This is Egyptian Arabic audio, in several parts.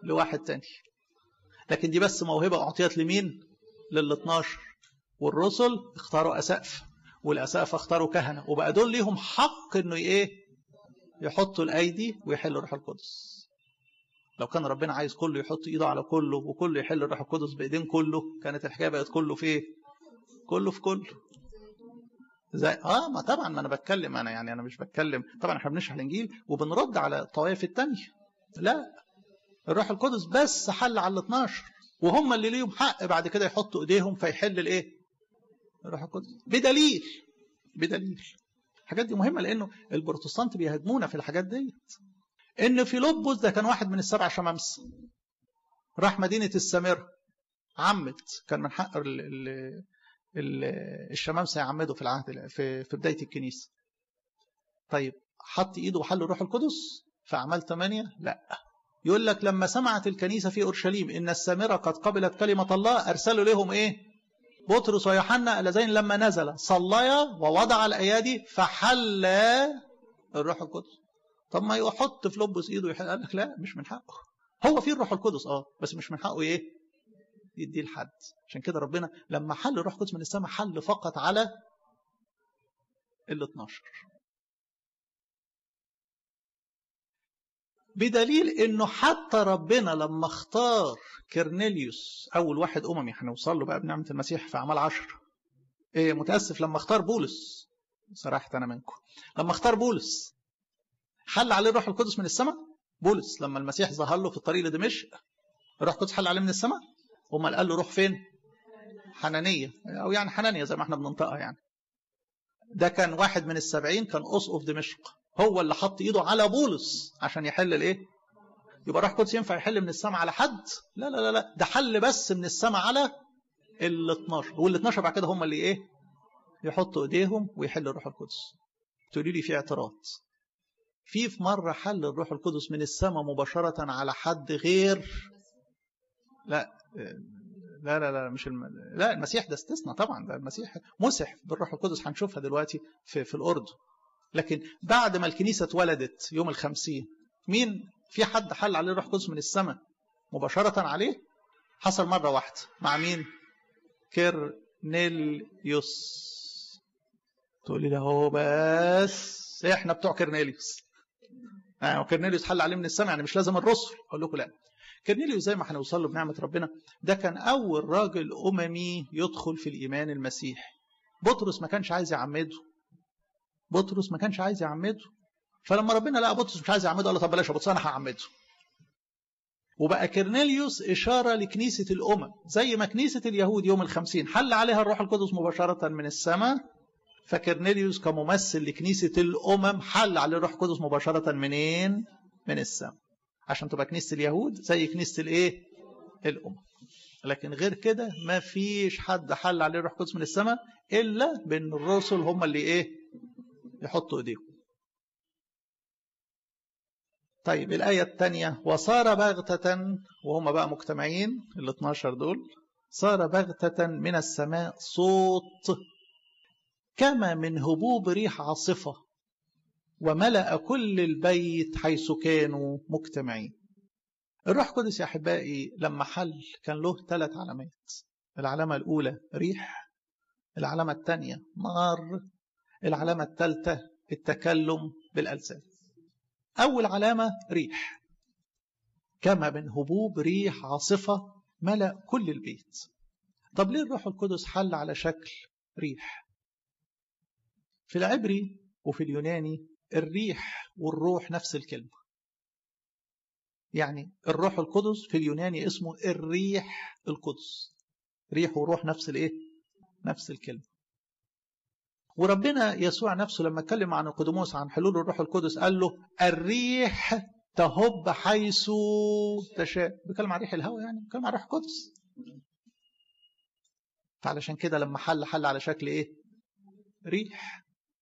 لواحد تاني لكن دي بس موهبة أعطيت لمين لل 12 والرسل اختاروا أسقف والأسقف اختاروا كهنة وبقى دول ليهم حق انه ايه يحطوا الايدي ويحلوا الروح القدس لو كان ربنا عايز كله يحط ايده على كله وكله يحل الروح القدس بايدين كله كانت الحكايه بقت كله في ايه كله في كله زي اه ما طبعا ما انا بتكلم انا يعني انا مش بتكلم طبعا احنا بنشرح الانجيل وبنرد على الطوائف الثانيه لا الروح القدس بس حل على ال 12 وهم اللي ليهم حق بعد كده يحطوا ايديهم فيحل الايه الروح القدس بدليل بدليل الحاجات دي مهمه لانه البروتستانت بيهاجمونا في الحاجات ديت ان فيلبس ده كان واحد من السبع شمامسه راح مدينه السامره عمد كان من حق ال ال ال الشمامسه يعمدوا في العهد في في بدايه الكنيسه طيب حط ايده وحل الروح القدس في اعمال 8 لا يقول لك لما سمعت الكنيسه في اورشليم ان السامره قد قبلت كلمه الله ارسلوا لهم ايه بطرس ويوحنا اللذين لما نزل صليا ووضع الايادي فحل الروح القدس طب ما يحط في لبس ايده يحل قال لك لا مش من حقه هو فيه الروح القدس اه بس مش من حقه ايه يديه لحد عشان كده ربنا لما حل الروح القدس من السماء حل فقط على ال 12 بدليل انه حتى ربنا لما اختار كرنيليوس اول واحد اممي هنوصل له بقى بنعمه المسيح في اعمال 10 إيه متاسف لما اختار بولس صراحه انا منكم لما اختار بولس حل عليه الروح القدس من السماء بولس لما المسيح ظهر له في الطريق لدمشق الروح القدس حل عليه من السماء امال قال له روح فين حنانيه او يعني حنانيه زي ما احنا بننطقها يعني ده كان واحد من السبعين كان اسقف دمشق هو اللي حط ايده على بولس عشان يحل الايه يبقى روح القدس ينفع يحل من السماء على حد لا لا لا لا ده حل بس من السماء على ال 12 وال 12 بعد كده هم اللي ايه يحطوا ايديهم ويحل الروح القدس تقولي لي في اعتراض في في مرة حل الروح القدس من السماء مباشرة على حد غير لا لا لا لا مش الم... لا المسيح ده استثناء طبعا ده المسيح مسح بالروح القدس هنشوفها دلوقتي في في الأردن لكن بعد ما الكنيسة اتولدت يوم الخمسين مين في حد حل عليه الروح القدس من السماء مباشرة عليه حصل مرة واحدة مع مين كيرنيليوس تقولي له هو بس احنا بتوع كرنيليوس يعني كرنيليوس حل عليه من السماء يعني مش لازم الرسل اقول لكم لا كرنيليوس زي ما هنوصل له بنعمه ربنا ده كان اول راجل اممي يدخل في الايمان المسيحي بطرس ما كانش عايز يعمده بطرس ما كانش عايز يعمده فلما ربنا لقى بطرس مش عايز يعمده قال له طب بلاش يا بطرس انا هعمده وبقى كرنيليوس إشارة لكنيسة الأمم زي ما كنيسة اليهود يوم الخمسين حل عليها الروح القدس مباشرة من السماء فكرنيليوس كممثل لكنيسة الأمم حل عليه الروح القدس مباشرة منين؟ من السماء عشان تبقى كنيسة اليهود زي كنيسة الإيه؟ الأمم لكن غير كده ما فيش حد حل عليه الروح القدس من السماء إلا بأن الرسل هم اللي إيه؟ يحطوا إيديهم طيب الآية الثانية وصار بغتة وهم بقى مجتمعين ال 12 دول صار بغتة من السماء صوت كما من هبوب ريح عاصفة وملأ كل البيت حيث كانوا مجتمعين الروح القدس يا أحبائي لما حل كان له ثلاث علامات العلامة الأولى ريح العلامة الثانية نار العلامة الثالثة التكلم بالألسان أول علامة ريح كما من هبوب ريح عاصفة ملأ كل البيت طب ليه الروح القدس حل على شكل ريح في العبري وفي اليوناني الريح والروح نفس الكلمة يعني الروح القدس في اليوناني اسمه الريح القدس ريح وروح نفس الايه نفس الكلمة وربنا يسوع نفسه لما اتكلم عن القدموس عن حلول الروح القدس قال له الريح تهب حيث تشاء بيتكلم عن ريح الهواء يعني بيتكلم عن الروح القدس فعلشان كده لما حل حل على شكل ايه ريح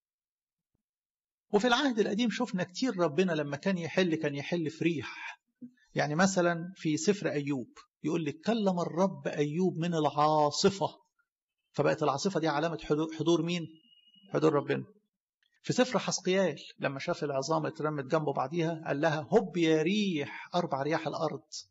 وفي العهد القديم شفنا كتير ربنا لما كان يحل كان يحل في ريح يعني مثلا في سفر أيوب يقول لك كلم الرب أيوب من العاصفة فبقت العاصفة دي علامة حضور مين حضور ربنا في سفر حسقيال لما شاف العظام اترمت جنب بعضيها قال لها هب يا ريح أربع رياح الأرض